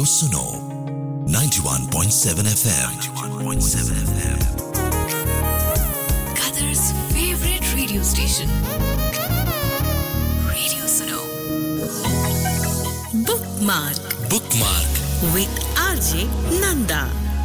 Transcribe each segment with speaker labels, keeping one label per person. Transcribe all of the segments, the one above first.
Speaker 1: Suno 91.7 FM. 91.7 FM.
Speaker 2: Qatar's favorite radio station. Radio Suno. Bookmark
Speaker 1: Bookmark.
Speaker 2: with RJ Nanda.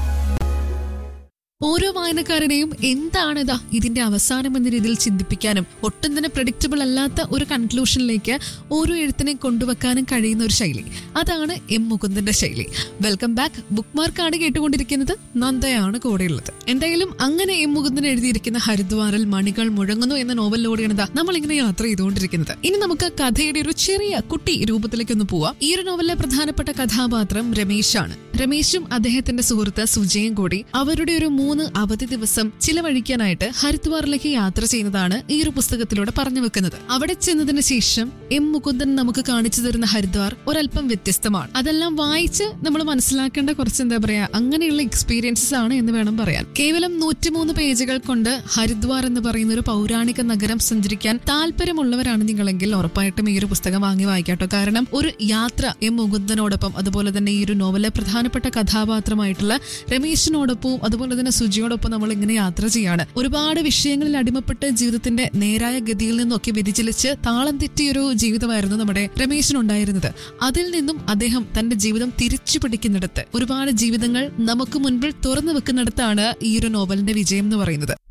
Speaker 3: ഓരോ വായനക്കാരനെയും എന്താണിതാ ഇതിന്റെ അവസാനം എന്ന രീതിയിൽ ചിന്തിപ്പിക്കാനും ഒട്ടും തന്നെ പ്രഡിക്റ്റബിൾ അല്ലാത്ത ഒരു കൺക്ലൂഷനിലേക്ക് ഓരോ എഴുത്തിനെ കൊണ്ടുവെക്കാനും കഴിയുന്ന ഒരു ശൈലി അതാണ് എം മുകുന്ദന്റെ ശൈലി വെൽക്കം ബാക്ക് ബുക്ക് മാർക്കാണ് കേട്ടുകൊണ്ടിരിക്കുന്നത് നന്ദയാണ് കൂടെയുള്ളത് എന്തായാലും അങ്ങനെ എം മുകുന്ദൻ എഴുതിയിരിക്കുന്ന ഹരിദ്വാറിൽ മണികൾ മുഴങ്ങുന്നു എന്ന നോവലിലൂടെയാണ് ദാ നമ്മൾ ഇങ്ങനെ യാത്ര ചെയ്തുകൊണ്ടിരിക്കുന്നത് ഇനി നമുക്ക് കഥയുടെ ഒരു ചെറിയ കുട്ടി രൂപത്തിലേക്ക് ഒന്ന് പോവാം ഈ ഒരു നോവലിലെ പ്രധാനപ്പെട്ട കഥാപാത്രം രമേശാണ് രമേശും അദ്ദേഹത്തിന്റെ സുഹൃത്ത് സുജയും കൂടി അവരുടെ ഒരു മൂന്ന് അവധി ദിവസം ചിലവഴിക്കാനായിട്ട് ഹരിദ്വാറിലേക്ക് യാത്ര ചെയ്യുന്നതാണ് ഈ ഒരു പുസ്തകത്തിലൂടെ പറഞ്ഞു വെക്കുന്നത് അവിടെ ചെന്നതിന് ശേഷം എം മുകുന്ദൻ നമുക്ക് കാണിച്ചു തരുന്ന ഹരിദ്വാർ ഒരല്പം വ്യത്യസ്തമാണ് അതെല്ലാം വായിച്ച് നമ്മൾ മനസ്സിലാക്കേണ്ട കുറച്ച് എന്താ പറയാ അങ്ങനെയുള്ള എക്സ്പീരിയൻസസ് ആണ് എന്ന് വേണം പറയാൻ കേവലം നൂറ്റിമൂന്ന് പേജുകൾ കൊണ്ട് ഹരിദ്വാർ എന്ന് പറയുന്ന ഒരു പൗരാണിക നഗരം സഞ്ചരിക്കാൻ താല്പര്യമുള്ളവരാണ് നിങ്ങളെങ്കിൽ ഉറപ്പായിട്ടും ഈ ഒരു പുസ്തകം വാങ്ങി വായിക്കാട്ടോ കാരണം ഒരു യാത്ര എം മുകുന്ദനോടൊപ്പം അതുപോലെ തന്നെ ഈ ഒരു നോവലിലെ പ്രധാനപ്പെട്ട കഥാപാത്രമായിട്ടുള്ള രമേശിനോടൊപ്പവും അതുപോലെ തന്നെ സുജിയോടൊപ്പം നമ്മൾ ഇങ്ങനെ യാത്ര ചെയ്യാണ് ഒരുപാട് വിഷയങ്ങളിൽ അടിമപ്പെട്ട് ജീവിതത്തിന്റെ നേരായ ഗതിയിൽ നിന്നൊക്കെ വ്യതിചലിച്ച് താളം തെറ്റിയൊരു ജീവിതമായിരുന്നു നമ്മുടെ രമേശിനുണ്ടായിരുന്നത് അതിൽ നിന്നും അദ്ദേഹം തന്റെ ജീവിതം തിരിച്ചു പിടിക്കുന്നിടത്ത് ഒരുപാട് ജീവിതങ്ങൾ നമുക്ക് മുൻപിൽ തുറന്നു വെക്കുന്നിടത്താണ് ഈ ഒരു നോവലിന്റെ വിജയം എന്ന് പറയുന്നത്